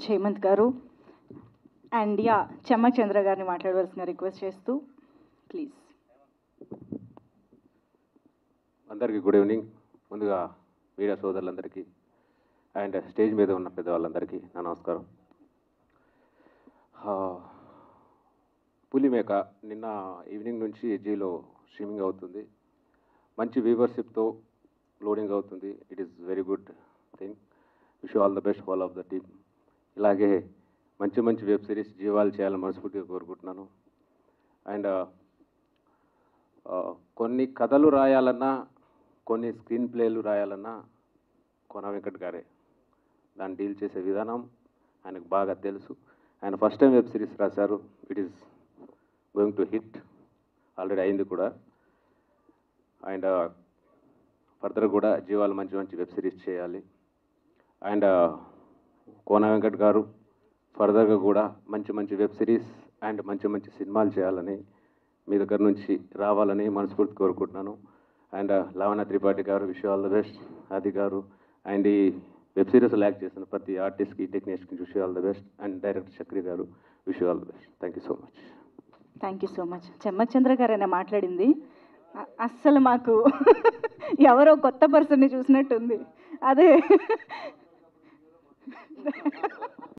much Hemant గారు and yeah చెమ్మక్ చంద్ర గారిని మాట్లాడవలసిన రిక్వెస్ట్ చేస్తూ ప్లీజ్ అందరికీ గుడ్ ఈవినింగ్ ముందుగా మీడియా సోదరులందరికీ అండ్ స్టేజ్ మీద ఉన్న పెద్దవాళ్ళందరికీ నా నమస్కారం ఆ, పులిమేక నిన్న ఈవినింగ్ నుంచి జీలో స్ట్రీమింగ్ అవుతుంది మంచి వ్యూవర్షిప్తో లోడింగ్ అవుతుంది it is very good thing wish all the best all of the team ఇలాగే మంచి మంచి వెబ్ సిరీస్ జీవాలు చేయాలని మనస్ఫూర్తిగా కోరుకుంటున్నాను అండ్ ఆ, కొన్ని కథలు రాయాలన్నా కొన్ని స్క్రీన్ ప్లేలు రాయాలన్నా కోన వెంకట్ గారే దాన్ని డీల్ చేసే విధానం ఆయనకు బాగా తెలుసు ఆయన ఫస్ట్ టైం వెబ్ సిరీస్ రాశారు it is going to hit already అయింది కూడా అండ్ ఫర్దర్ కూడా జీవాలు మంచి మంచి వెబ్ సిరీస్ చేయాలి అండ్ కోన వెంకట్ గారు ఫర్దర్గా కూడా మంచి మంచి వెబ్ సిరీస్ అండ్ మంచి మంచి సినిమాలు చేయాలని మీ దగ్గర నుంచి రావాలని మనస్ఫూర్తి కోరుకుంటున్నాను అండ్ లవణ త్రిపాఠి గారు విష్ ఆల్ ద బెస్ట్ ఆది గారు అండ్ ఈ వెబ్ సిరీస్ ల్యాక్ చేసిన ప్రతి ఆర్టిస్ట్కి టెక్నీషియన్కి wish all the best and director Chakri garu wish all the best thank you so much thank you so much Chammak Chandra గారైనా మాట్లాడింది అ- అస్సలు మాకు ఎవరో కొత్త పర్సన్ని చూసినట్టుంది అదే